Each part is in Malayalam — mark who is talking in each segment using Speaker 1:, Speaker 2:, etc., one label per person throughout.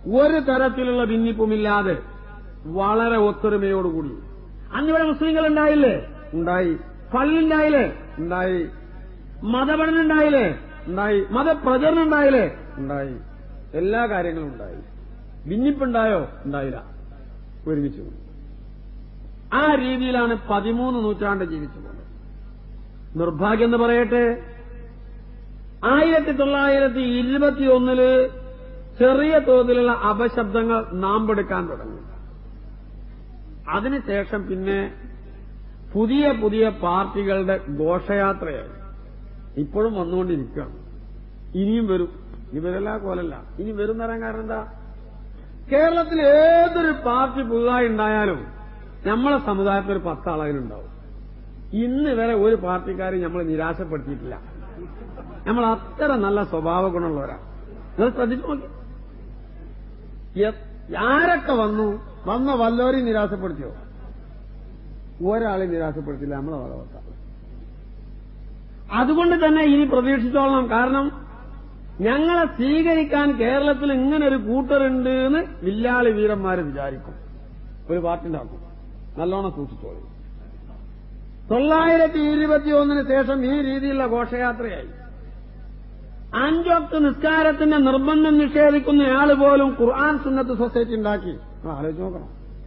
Speaker 1: ഒരു തരത്തിലുള്ള ഭിന്നിപ്പുമില്ലാതെ വളരെ ഒത്തൊരുമയോടുകൂടി അന്നിവിടെ മുസ്ലിങ്ങൾ ഉണ്ടായില്ലേ ഉണ്ടായി പള്ളിണ്ടായില്ലേ ഉണ്ടായി മതപഠനം ഉണ്ടായില്ലേ ഉണ്ടായി മതപ്രചരണം ഉണ്ടായില്ലേ ഉണ്ടായി എല്ലാ കാര്യങ്ങളും ഉണ്ടായി ഭിന്നിപ്പുണ്ടായോ ഉണ്ടായില്ല ഒരുമിച്ച് പോയി. ആ രീതിയിലാണ് പതിമൂന്ന് നൂറ്റാണ്ട് ജീവിച്ചു പോകുന്നത് നിർഭാഗ്യം എന്ന് പറയട്ടെ ആയിരത്തി തൊള്ളായിരത്തി ഇരുപത്തിയൊന്നില് ചെറിയ തോതിലുള്ള അപശബ്ദങ്ങൾ നാമ്പെടുക്കാൻ തുടങ്ങി അതിനുശേഷം പിന്നെ പുതിയ പുതിയ പാർട്ടികളുടെ ഘോഷയാത്രയായി ഇപ്പോഴും വന്നുകൊണ്ടിരിക്കുകയാണ് ഇനിയും വരും ഇനി വരല്ല കോലല്ല ഇനി വരും എന്ന് പറയാൻ കാരണം എന്താ കേരളത്തിൽ ഏതൊരു പാർട്ടി പുതുതായി ഉണ്ടായാലും നമ്മളെ സമുദായത്തിൽ ഒരു പത്ത് ആളുകളുണ്ടാവും ഇന്ന് വരെ ഒരു പാർട്ടിക്കാരും നമ്മൾ നിരാശപ്പെടുത്തിയിട്ടില്ല നമ്മൾ അത്ര നല്ല സ്വഭാവ ഗുണമുള്ളവരാണ് നിങ്ങൾ ശ്രദ്ധിച്ചു നോക്കി എ- ആരൊക്കെ വന്നു വന്ന വല്ലവരെയും നിരാശപ്പെടുത്തിയോ ഒരാളെ നിരാശപ്പെടുത്തില്ല നമ്മളെ ഭാഗവത്ത അതുകൊണ്ട് തന്നെ ഇനി പ്രതീക്ഷിച്ചോളണം കാരണം ഞങ്ങളെ സ്വീകരിക്കാൻ കേരളത്തിൽ ഇങ്ങനെ ഒരു കൂട്ടരുണ്ട് എന്ന് വില്ലാളി വീരന്മാര് വിചാരിക്കും ഒരു പാർട്ടി ഉണ്ടാക്കും നല്ലോണം സൂക്ഷിച്ചോളൂ തൊള്ളായിരത്തി ഇരുപത്തിയൊന്നിന് ശേഷം ഈ രീതിയിലുള്ള ഘോഷയാത്രയായി അഞ്ചൊക്കെ നിസ്കാരത്തിന്റെ നിർബന്ധം നിഷേധിക്കുന്നയാൾ പോലും ഖുർആൻ സുന്നത്ത് സൊസൈറ്റി ഉണ്ടാക്കി നിങ്ങൾ ആലോചിച്ച് നോക്കണം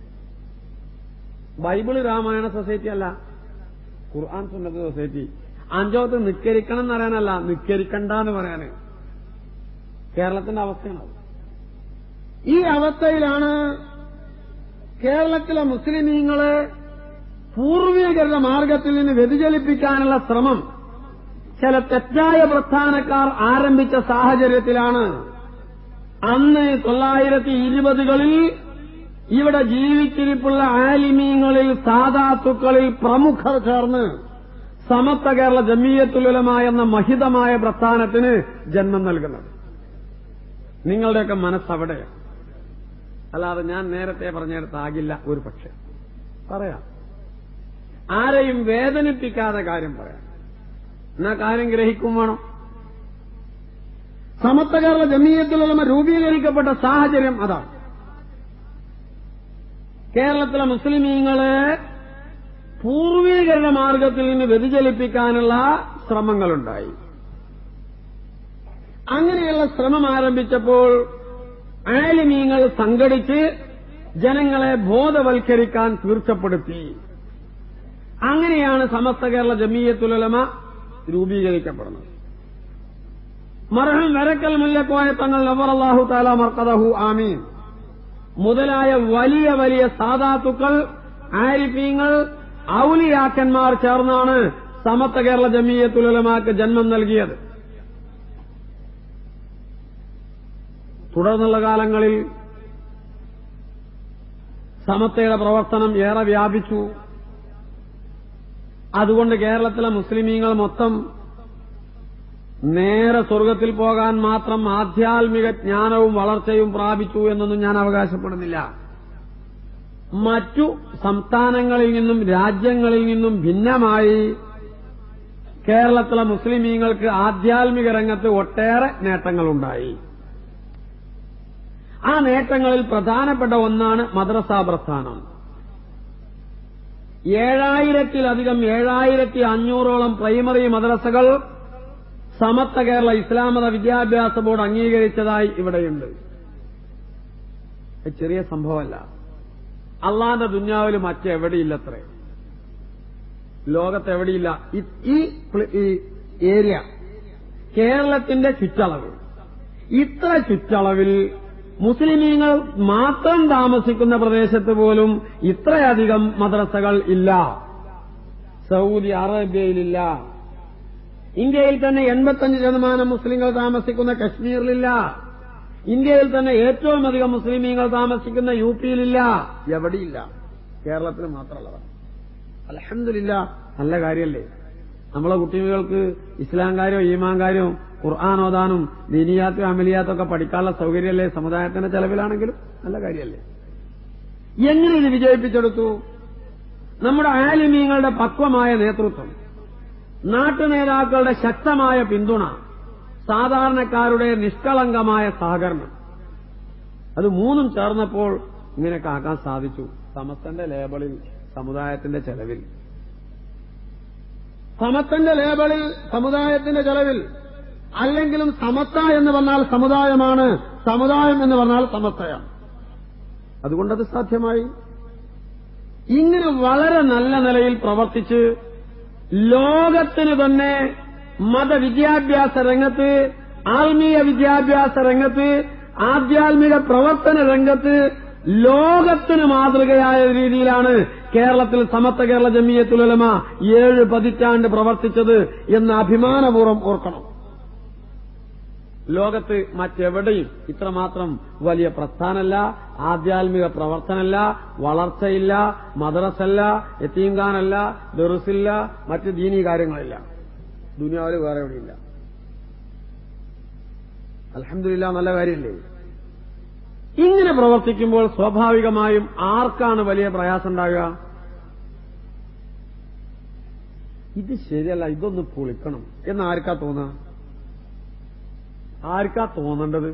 Speaker 1: ബൈബിള് രാമായണ സൊസൈറ്റി അല്ല ഖുർആൻ സുന്നത്ത് സൊസൈറ്റി അഞ്ചോത്ത് നിക്കരിക്കണം എന്ന് പറയാനല്ല നിക്കരിക്കണ്ട എന്ന് പറയാന് കേരളത്തിന്റെ അവസ്ഥയാണ് അത്. ഈ അവസ്ഥയിലാണ് കേരളത്തിലെ മുസ്ലിമീങ്ങളെ പൂർവീകരുടെ മാർഗത്തിൽ നിന്ന് വ്യതിചലിപ്പിക്കാനുള്ള ശ്രമം ചില തെറ്റായ പ്രസ്ഥാനക്കാർ ആരംഭിച്ച സാഹചര്യത്തിലാണ് അന്ന് തൊള്ളായിരത്തി ഇരുപതുകളിൽ ഇവിടെ ജീവിച്ചിരിപ്പുള്ള ആലിമീങ്ങളിൽ സാധാത്തുക്കളിൽ പ്രമുഖർ ചേർന്ന് സമത്വ കേരള ജമീയത്തുലമ എന്ന മഹിതമായ പ്രസ്ഥാനത്തിന് ജന്മം നൽകുന്നത് നിങ്ങളുടെയൊക്കെ മനസ്സവിടെയാണ് അല്ലാതെ ഞാൻ നേരത്തെ പറഞ്ഞെടുത്താകില്ല ഒരു പക്ഷേ പറയാം ആരെയും വേദനിപ്പിക്കാതെ കാര്യം പറയാം എന്നാ കാര്യം ഗ്രഹിക്കും വേണം സമത്വ കേരള ജമീയത്തിലുള്ളമ രൂപീകരിക്കപ്പെട്ട സാഹചര്യം അതാണ് കേരളത്തിലെ മുസ്ലിമീങ്ങളെ പൂർവീകരുടെ മാർഗത്തിൽ നിന്ന് വ്യതിചലിപ്പിക്കാനുള്ള ശ്രമങ്ങളുണ്ടായി അങ്ങനെയുള്ള ശ്രമം ആരംഭിച്ചപ്പോൾ ആലിമീങ്ങൾ സംഘടിച്ച് ജനങ്ങളെ ബോധവൽക്കരിക്കാൻ തീർച്ചപ്പെടുത്തി അങ്ങനെയാണ് സമസ്ത കേരള ജമീയത്തുലമ രൂപീകരിക്കപ്പെടുന്നത് മർഹം വരക്കൽ മുല്ലക്കോയ തങ്ങൾ നവറല്ലാഹു താല മർക്കദഹു ആമീൻ മുതലായ വലിയ വലിയ സാധാത്തുക്കൾ ആരിഫീങ്ങൾ ഔലിയാക്കന്മാർ ചേർന്നാണ് സമത്വ കേരള ജമീയത്തുലമാക്ക് ജന്മം നൽകിയത് തുടർന്നുള്ള കാലങ്ങളിൽ സമത്വയുടെ പ്രവർത്തനം ഏറെ വ്യാപിച്ചു അതുകൊണ്ട് കേരളത്തിലെ മുസ്ലിമീങ്ങൾ മൊത്തം നേരെ സ്വർഗത്തിൽ പോകാൻ മാത്രം ആധ്യാത്മിക ജ്ഞാനവും വളർച്ചയും പ്രാപിച്ചു എന്നൊന്നും ഞാൻ അവകാശപ്പെടുന്നില്ല മറ്റു സംസ്ഥാനങ്ങളിൽ നിന്നും രാജ്യങ്ങളിൽ നിന്നും ഭിന്നമായി കേരളത്തിലെ മുസ്ലിമീങ്ങൾക്ക് ആധ്യാത്മിക രംഗത്ത് ഒട്ടേറെ നേട്ടങ്ങളുണ്ടായി ആ നേട്ടങ്ങളിൽ പ്രധാനപ്പെട്ട ഒന്നാണ് മദ്രസ പ്രസ്ഥാനം ഏഴായിരത്തിലധികം ഏഴായിരത്തി അഞ്ഞൂറോളം പ്രൈമറി മദ്രസകൾ സമത്വ കേരള ഇസ്ലാം മത വിദ്യാഭ്യാസ ബോർഡ് അംഗീകരിച്ചതായി ഇവിടെയുണ്ട് ഇത് ചെറിയ സംഭവമല്ല അള്ളാന്റെ ദുന്യാവിൽ മറ്റെവിടെയില്ലത്രേ ലോകത്തെവിടെയില്ല ഈ- ഈ പ്ല- ഈ ഏരിയ കേരളത്തിന്റെ ചുറ്റളവ് ഇത്ര ചുറ്റളവിൽ മുസ്ലിമീങ്ങൾ മാത്രം താമസിക്കുന്ന പ്രദേശത്ത് പോലും ഇത്രയധികം മദ്രസകൾ ഇല്ല സൗദി അറേബ്യയിലില്ല ഇന്ത്യയിൽ തന്നെ എൺപത്തഞ്ച് ശതമാനം മുസ്ലിങ്ങൾ താമസിക്കുന്ന കശ്മീരിലില്ല ഇന്ത്യയിൽ തന്നെ ഏറ്റവും അധികം മുസ്ലിമീങ്ങൾ താമസിക്കുന്ന യു പിയിലില്ല എവിടെയില്ല കേരളത്തിൽ മാത്രമുള്ളതാണ് അലഹമില്ല നല്ല കാര്യമല്ലേ നമ്മളെ കുട്ടികൾക്ക് ഇസ്ലാം കാര്യവും ഈമാൻ കാര്യവും ഖുർആൻ ഓതാനും ദീനിയാത്തും അമലിയാത്തും ഒക്കെ പഠിക്കാനുള്ള സൗകര്യമല്ലേ സമുദായത്തിന്റെ ചെലവിലാണെങ്കിലും നല്ല കാര്യമല്ലേ എങ്ങനെ ഇത് വിജയിപ്പിച്ചെടുത്തു നമ്മുടെ ആലിമീങ്ങളുടെ പക്വമായ നേതൃത്വം നാട്ടുനേതാക്കളുടെ ശക്തമായ പിന്തുണ സാധാരണക്കാരുടെ നിഷ്കളങ്കമായ സഹകരണം അത് മൂന്നും ചേർന്നപ്പോൾ ഇങ്ങനെയൊക്കെ ആക്കാൻ സാധിച്ചു സമസ്തന്റെ ലേബളിൽ സമുദായത്തിന്റെ ചെലവിൽ സമത്തിന്റെ ലേബളിൽ സമുദായത്തിന്റെ ചെലവിൽ അല്ലെങ്കിലും സമത്ത എന്ന് പറഞ്ഞാൽ സമുദായമാണ് സമുദായം എന്ന് പറഞ്ഞാൽ സമസ്തയാണ് അതുകൊണ്ടത് സാധ്യമായി ഇങ്ങനെ വളരെ നല്ല നിലയിൽ പ്രവർത്തിച്ച് ലോകത്തിന് തന്നെ മതവിദ്യാഭ്യാസ രംഗത്ത് ആത്മീയ വിദ്യാഭ്യാസ രംഗത്ത് ആധ്യാത്മിക പ്രവർത്തന രംഗത്ത് ലോകത്തിന് മാതൃകയായ രീതിയിലാണ് കേരളത്തിൽ സമത്വ കേരള ജമിയത്തുലമ ഏഴ് പതിറ്റാണ്ട് പ്രവർത്തിച്ചത് എന്ന് അഭിമാനപൂർവ്വം ഓർക്കണം ലോകത്ത് മറ്റെവിടെയും ഇത്രമാത്രം വലിയ പ്രസ്ഥാനമല്ല ആധ്യാത്മിക പ്രവർത്തനമല്ല വളർച്ചയില്ല മദ്രസല്ല എത്തീംഖാനല്ല ദെറുസില്ല മറ്റ് ദീനീ കാര്യങ്ങളില്ല ദുനിയാവിൽ വേറെ എവിടെയില്ല അലഹമില്ല നല്ല കാര്യമല്ലേ ഇങ്ങനെ പ്രവർത്തിക്കുമ്പോൾ സ്വാഭാവികമായും ആർക്കാണ് വലിയ പ്രയാസം ഉണ്ടാകുക ഇത് ശരിയല്ല ഇതൊന്ന് പൊളിക്കണം എന്ന് ആർക്കാ തോന്നുക ആർക്കാ തോന്നേണ്ടത്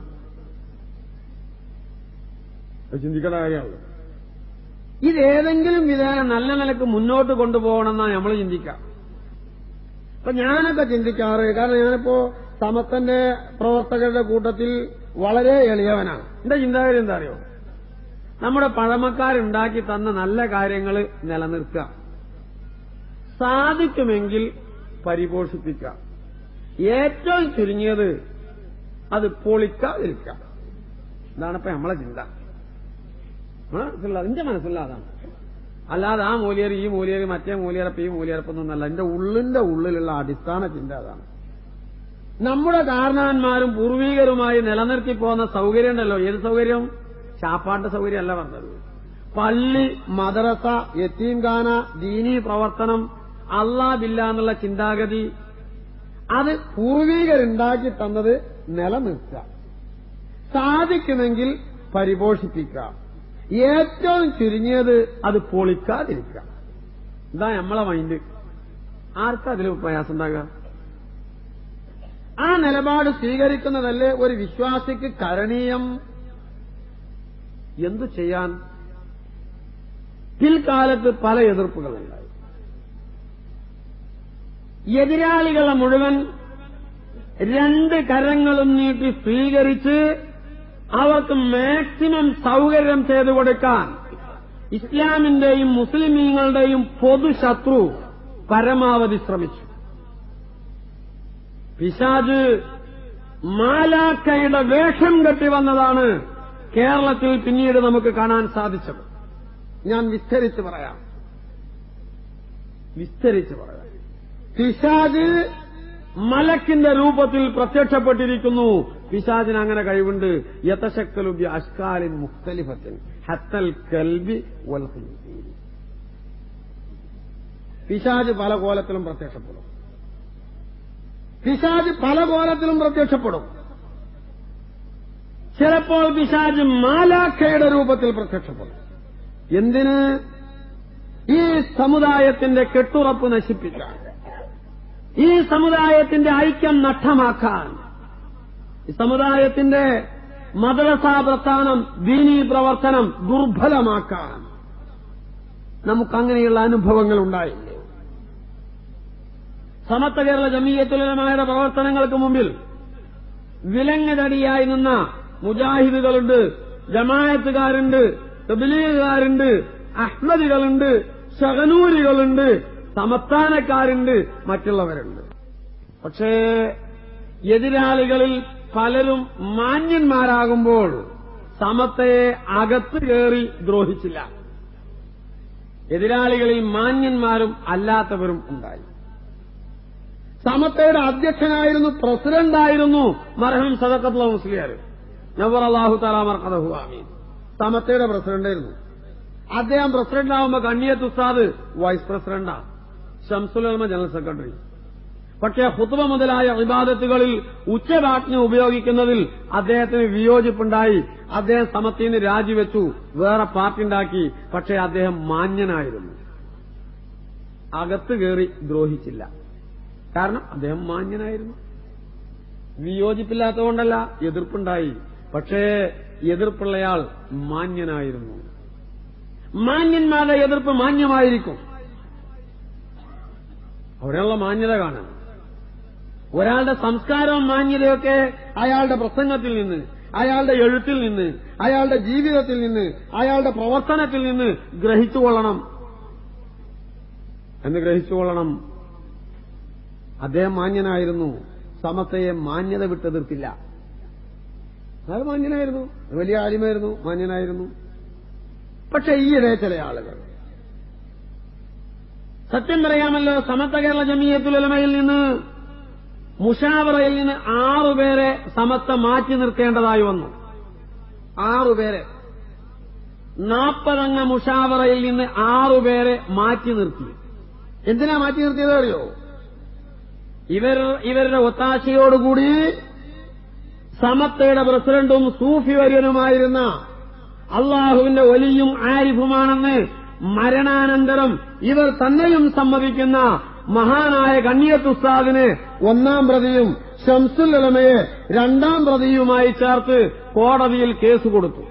Speaker 1: ചിന്തിക്കേണ്ട കാര്യമാണ് ഇതേതെങ്കിലും വിധേന നല്ല നിലക്ക് മുന്നോട്ട് കൊണ്ടുപോകണമെന്നാണ് നമ്മൾ ചിന്തിക്കാം അപ്പൊ ഞാനൊക്കെ ചിന്തിക്കാറ് കാരണം ഞാനിപ്പോ സമത്തന്റെ പ്രവർത്തകരുടെ കൂട്ടത്തിൽ വളരെ എളിയവനാണ് എന്റെ ചിന്താഗതി എന്താ അറിയോ നമ്മുടെ പഴമക്കാരുണ്ടാക്കി തന്ന നല്ല കാര്യങ്ങൾ നിലനിർത്തുക സാധിക്കുമെങ്കിൽ പരിപോഷിപ്പിക്കുക ഏറ്റവും ചുരുങ്ങിയത് അത് പൊളിക്കാതിരിക്കുക ഇതാണിപ്പോ നമ്മളെ ചിന്ത മനസ്സില്ല എന്റെ മനസ്സില്ല അതാണ് അല്ലാതെ ആ മൂലിയർ ഈ മൂലിയർ മറ്റേ മൂലിയറപ്പ് ഈ മൂലിയറപ്പൊന്നല്ല എന്റെ ഉള്ളിന്റെ ഉള്ളിലുള്ള അടിസ്ഥാന ചിന്ത അതാണ് നമ്മുടെ കാരണവന്മാരും പൂർവീകരുമായി നിലനിർത്തി പോകുന്ന സൗകര്യം ഉണ്ടല്ലോ ഏത് സൗകര്യം ചാപ്പാട്ട് സൗകര്യമല്ല പറഞ്ഞത് പള്ളി മദ്രസ യത്തീംഖാന ദീനീ പ്രവർത്തനം അള്ളാബില്ല എന്നുള്ള ചിന്താഗതി അത് പൂർവീകരുണ്ടാക്കി തന്നത് നിലനിർത്തുക സാധിക്കുമെങ്കിൽ പരിപോഷിപ്പിക്കുക ഏറ്റവും ചുരുങ്ങിയത് അത് പൊളിക്കാതിരിക്കുക ഇതാ നമ്മളെ മൈൻഡ് ആർക്കാ അതിൽ പ്രയാസം ഉണ്ടാകുക ആ നിലപാട് സ്വീകരിക്കുന്നതല്ലേ ഒരു വിശ്വാസിക്ക് കരണീയം എന്തു ചെയ്യാൻ പിൽക്കാലത്ത് പല എതിർപ്പുകളുണ്ടായി എതിരാളികളെ മുഴുവൻ രണ്ട് കരങ്ങളും നീട്ടി സ്വീകരിച്ച് അവർക്ക് മാക്സിമം സൗകര്യം ചെയ്തു കൊടുക്കാൻ ഇസ്ലാമിന്റെയും മുസ്ലിമീങ്ങളുടെയും പൊതുശത്രു പരമാവധി ശ്രമിച്ചു പിശാജ് മാലാക്കയുടെ വേഷം കെട്ടി വന്നതാണ് കേരളത്തിൽ പിന്നീട് നമുക്ക് കാണാൻ സാധിച്ചത് ഞാൻ വിസ്തരിച്ച് പറയാം വിസ്തരിച്ച് പറയാം പിശാജ് മലക്കിന്റെ രൂപത്തിൽ പ്രത്യക്ഷപ്പെട്ടിരിക്കുന്നു പിശാചിന് അങ്ങനെ കഴിവുണ്ട് യഥശക്കലുബി അഷ്കാലിൻ മുഖ്തലിഫത്തിൻ ഹത്തൽ കൽബി വൽ ഖിൻസീർ. പിശാജ് പല കോലത്തിലും പ്രത്യക്ഷപ്പെടും പിശാജ് പല കോലത്തിലും പ്രത്യക്ഷപ്പെടും ചിലപ്പോൾ പിശാജ് മാലാഖയുടെ രൂപത്തിൽ പ്രത്യക്ഷപ്പെടും എന്തിന് ഈ സമുദായത്തിന്റെ കെട്ടുറപ്പ് നശിപ്പിക്കാൻ ഈ സമുദായത്തിന്റെ ഐക്യം നഷ്ടമാക്കാൻ ഈ സമുദായത്തിന്റെ മദ്രസാ പ്രസ്ഥാനം ദീനീ പ്രവർത്തനം ദുർബലമാക്കാൻ നമുക്കങ്ങനെയുള്ള അനുഭവങ്ങൾ ഉണ്ടായില്ലേ സമത്വ കേരള ജമീയത്തുലമാരുടെ പ്രവർത്തനങ്ങൾക്ക് മുമ്പിൽ വിലങ്ങതടിയായി നിന്ന മുജാഹിദുകളുണ്ട് ജമായത്തുകാരുണ്ട് തബിലീഗുകാരുണ്ട് അഹ്മദികളുണ്ട് ഷഹനൂരികളുണ്ട് സമസ്ഥാനക്കാരുണ്ട് മറ്റുള്ളവരുണ്ട് പക്ഷേ എതിരാളികളിൽ പലരും മാന്യന്മാരാകുമ്പോൾ സമത്തയെ അകത്ത് കയറി ദ്രോഹിച്ചില്ല എതിരാളികളിൽ മാന്യന്മാരും അല്ലാത്തവരും ഉണ്ടായി സമത്തയുടെ അധ്യക്ഷനായിരുന്നു പ്രസിഡന്റായിരുന്നു മർഹം സദക്കത്തുള്ള മുസ്ലിയാർ നവർ അള്ളാഹു താലാ മർക്കദഹു ആമീൻ സമത്തയുടെ പ്രസിഡന്റായിരുന്നു അദ്ദേഹം പ്രസിഡന്റാവുമ്പോ കണ്ണിയത്ത് ഉസ്താദ് വൈസ് പ്രസിഡന്റാണ് ഷംസുലമ ജനറൽ സെക്രട്ടറി പക്ഷേ ഹുത്തുബ മുതലായ വിവാദത്തുകളിൽ ഉച്ചഭാജ്ഞ ഉപയോഗിക്കുന്നതിൽ അദ്ദേഹത്തിന് വിയോജിപ്പുണ്ടായി അദ്ദേഹം സമത്തിൽ നിന്ന് രാജിവെച്ചു വേറെ പാർട്ടി ഉണ്ടാക്കി പക്ഷേ അദ്ദേഹം മാന്യനായിരുന്നു അകത്ത് കയറി ദ്രോഹിച്ചില്ല കാരണം അദ്ദേഹം മാന്യനായിരുന്നു വിയോജിപ്പില്ലാത്തതുകൊണ്ടല്ല എതിർപ്പുണ്ടായി പക്ഷേ എതിർപ്പുള്ളയാൾ മാന്യനായിരുന്നു മാന്യന്മാരുടെ എതിർപ്പ് മാന്യമായിരിക്കും അവിടെയുള്ള മാന്യത കാണാൻ ഒരാളുടെ സംസ്കാരവും മാന്യതയൊക്കെ അയാളുടെ പ്രസംഗത്തിൽ നിന്ന് അയാളുടെ എഴുത്തിൽ നിന്ന് അയാളുടെ ജീവിതത്തിൽ നിന്ന് അയാളുടെ പ്രവർത്തനത്തിൽ നിന്ന് ഗ്രഹിച്ചുകൊള്ളണം എന്ന് ഗ്രഹിച്ചുകൊള്ളണം അദ്ദേഹം മാന്യനായിരുന്നു സമസ്തയെ മാന്യത വിട്ടെതിർത്തില്ല അയാൾ മാന്യനായിരുന്നു വലിയ ആലിമായിരുന്നു മാന്യനായിരുന്നു പക്ഷെ ഈയിടെ ചില ആളുകൾ സത്യം പറയാമല്ലോ സമത്വ കേരള ജമീയത്തുലമയിൽ നിന്ന് മുഷാവറയിൽ നിന്ന് ആറുപേരെ സമത്വ മാറ്റി നിർത്തേണ്ടതായി വന്നു ആറുപേരെ നാൽപ്പതംഗ മുഷാവറയിൽ നിന്ന് ആറുപേരെ മാറ്റി നിർത്തി എന്തിനാ മാറ്റി നിർത്തിയത് അറിയോ ഇവർ ഇവരുടെ ഒത്താശയോടുകൂടി സമത്തയുടെ പ്രസിഡന്റും സൂഫി വര്യനുമായിരുന്ന അള്ളാഹുവിന്റെ ഒലിയും ആരിഫുമാണെന്ന് മരണാനന്തരം ഇവർ തന്നെയും സമ്മതിക്കുന്ന മഹാനായ കണ്ണിയത്തുസ്താദിന് ഒന്നാം പ്രതിയും ഷംസുല്ലമയെ രണ്ടാം പ്രതിയുമായി ചേർത്ത് കോടതിയിൽ കേസ് കൊടുത്തു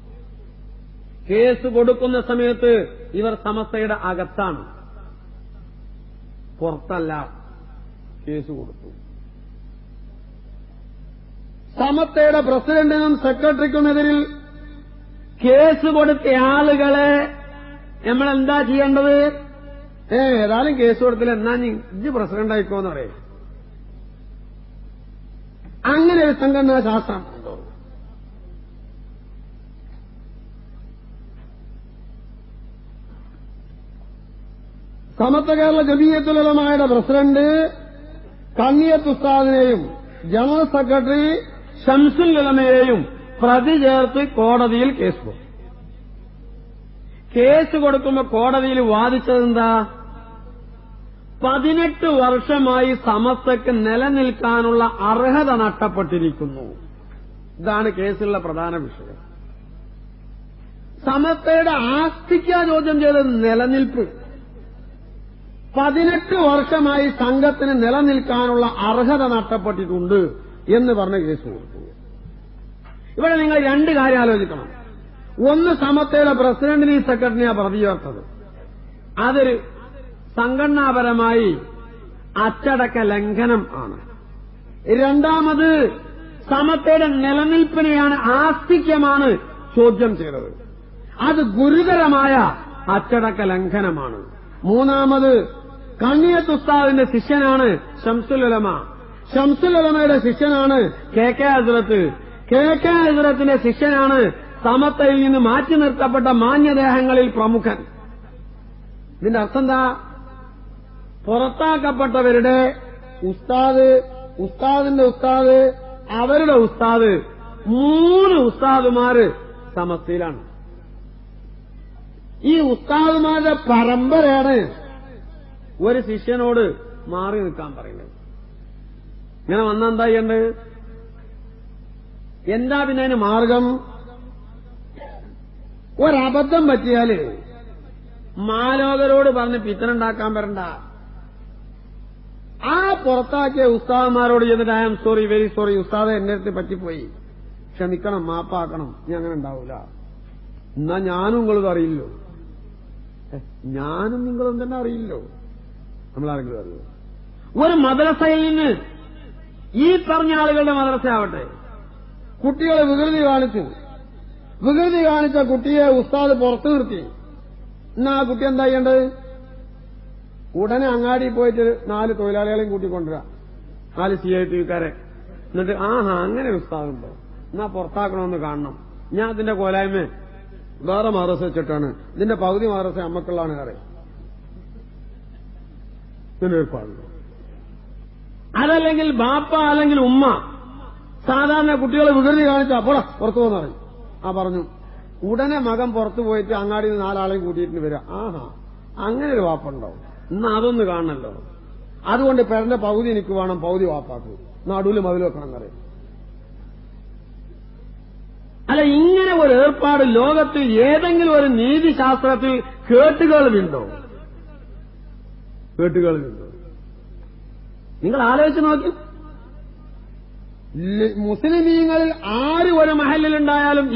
Speaker 1: കേസ് കൊടുക്കുന്ന സമയത്ത് ഇവർ സമസ്തയുടെ അകത്താണ് പുറത്തല്ല കേസ് കൊടുത്തു സമസ്തയുടെ പ്രസിഡന്റിനും സെക്രട്ടറിക്കുമെതിരിൽ കേസ് കൊടുത്ത ആളുകളെ നമ്മൾ എന്താ ചെയ്യേണ്ടത് ഏ ഏതായാലും കേസ് കൊടുത്തില്ല എന്നാ നീ ഇജ്ജ് പ്രസിഡന്റ് ആയിക്കോന്ന് പറയും അങ്ങനെ ഒരു സംഘടനാ ശാസ്ത്രം ഉണ്ടോ സമത്വ കേരള ജമീയത്തുലമായുടെ പ്രസിഡന്റ് കണ്ണിയത്ത് ഉസ്താദിനെയും ജനറൽ സെക്രട്ടറി ഷംസുൽ ഉലമയെയും പ്രതി ചേർത്ത് കോടതിയിൽ കേസ് കൊടുത്തു കേസ് കൊടുക്കുമ്പോ കോടതിയിൽ വാദിച്ചതെന്താ പതിനെട്ട് വർഷമായി സമസ്തക്ക് നിലനിൽക്കാനുള്ള അർഹത നഷ്ടപ്പെട്ടിരിക്കുന്നു ഇതാണ് കേസിലുള്ള പ്രധാന വിഷയം സമസ്തയുടെ ആസ്തിക്കാ ചോദ്യം ചെയ്തത് നിലനിൽപ്പ് പതിനെട്ട് വർഷമായി സംഘത്തിന് നിലനിൽക്കാനുള്ള അർഹത നഷ്ടപ്പെട്ടിട്ടുണ്ട് എന്ന് പറഞ്ഞ കേസ് കൊടുത്തു ഇവിടെ നിങ്ങൾ രണ്ട് കാര്യം ആലോചിക്കണം ഒന്ന് സമത്തയുടെ പ്രസിഡന്റിനെയും സെക്രട്ടറിനെയാ പ്രതി ചേർത്തത് അതൊരു സംഘടനാപരമായി അച്ചടക്ക ലംഘനം ആണ് രണ്ടാമത് സമത്തയുടെ നിലനിൽപ്പിനെയാണ് ആസ്തിക്യമാണ് ചോദ്യം ചെയ്തത് അത് ഗുരുതരമായ അച്ചടക്ക ലംഘനമാണ് മൂന്നാമത് കണ്ണിയത്തുസ്താദിന്റെ ശിഷ്യനാണ് ഷംസുലമ ഷംസുലമയുടെ ശിഷ്യനാണ് K K Hazrat K K ഹസ്രത്തിന്റെ ശിഷ്യനാണ് സമത്തയിൽ നിന്ന് മാറ്റി നിർത്തപ്പെട്ട മാന്യദേഹങ്ങളിൽ പ്രമുഖൻ ഇതിന്റെ അർത്ഥം എന്താ പുറത്താക്കപ്പെട്ടവരുടെ ഉസ്താദ് ഉസ്താദിന്റെ ഉസ്താദ് അവരുടെ ഉസ്താദ് മൂന്ന് ഉസ്താദുമാര് സമസ്തയിലാണ് ഈ ഉസ്താദുമാരുടെ പരമ്പരയാണ് ഒരു ശിഷ്യനോട് മാറി നിൽക്കാൻ പറയുന്നത് ഇങ്ങനെ വന്നെന്താ ചെയ്യേണ്ടത് എന്താ പിന്നെ അതിന് മാർഗം ഒരബദ്ധം പറ്റിയാല് മാലോകരോട് പറഞ്ഞ് പിത്തനുണ്ടാക്കാൻ വരണ്ട ആ പുറത്താക്കിയ ഉസ്താദന്മാരോട് ചെന്നിട്ട് I am sorry very sorry ഉസ്താദ് എന്റെ അടുത്ത് പറ്റിപ്പോയി ക്ഷമിക്കണം മാപ്പാക്കണം ഇനി അങ്ങനെ ഉണ്ടാവൂല എന്നാ ഞാനും നിങ്ങളിത് അറിയില്ലോ ഏ, ഞാനും നിങ്ങളും തന്നെ അറിയില്ലോ നമ്മളാരെങ്കിലും അറിയോ ഒരു മദ്രസയിൽ നിന്ന് ഈ പറഞ്ഞ ആളുകളുടെ മദ്രസ ആവട്ടെ കുട്ടികളെ വികൃതി കാണിച്ചു വികൃതി കാണിച്ച കുട്ടിയെ ഉസ്താദ് പുറത്തു നിർത്തി എന്നാ ആ കുട്ടി എന്താ ചെയ്യേണ്ടത് ഉടനെ അങ്ങാടി പോയിട്ട് നാല് തൊഴിലാളികളെയും കൂട്ടിക്കൊണ്ടുവരാം നാല് സി ഐ ടിക്കാരെ എന്നിട്ട് ആഹാ അങ്ങനെ ഒരു ഉസ്താദുണ്ടോ എന്നാ പുറത്താക്കണമെന്ന് കാണണം ഞാൻ അതിന്റെ കോലായ്മ വേറെ മദ്രസ വെച്ചിട്ടാണ് ഇതിന്റെ പകുതി മദ്രസ അമ്മക്കുള്ളതാണ് കറി ഇതിന്റെ ഒരു പാടുള്ളൂ അതല്ലെങ്കിൽ ബാപ്പ അല്ലെങ്കിൽ ഉമ്മ സാധാരണ കുട്ടികളെ വികൃതി കാണിച്ചാ പോടാ പുറത്തു പോകുന്ന പറയും ആ പറഞ്ഞു ഉടനെ മകൻ പുറത്തു പോയിട്ട് അങ്ങാടിയിൽ നിന്ന് നാലാളെയും കൂട്ടിയിട്ട് വരിക ആഹാ അങ്ങനെ ഒരു വാപ്പുണ്ടാവും എന്നാ അതൊന്ന് കാണണല്ലോ അതുകൊണ്ട് പെരന്റെ പകുതി എനിക്ക് വേണം പകുതി വാപ്പാക്ക് നടുവിൽ മതിൽ വെക്കണം എന്നറിയാം അല്ല ഇങ്ങനെ ഒരു ഏർപ്പാട് ലോകത്തിൽ ഏതെങ്കിലും ഒരു നീതിശാസ്ത്രത്തിൽ കേട്ടുകേൾവിണ്ടോ കേട്ടുകേൾവിണ്ടോ നിങ്ങൾ ആലോചിച്ച് നോക്കി
Speaker 2: മുസ്ലിമീങ്ങളിൽ ആര് ഒരു മഹലിലുണ്ടായാലും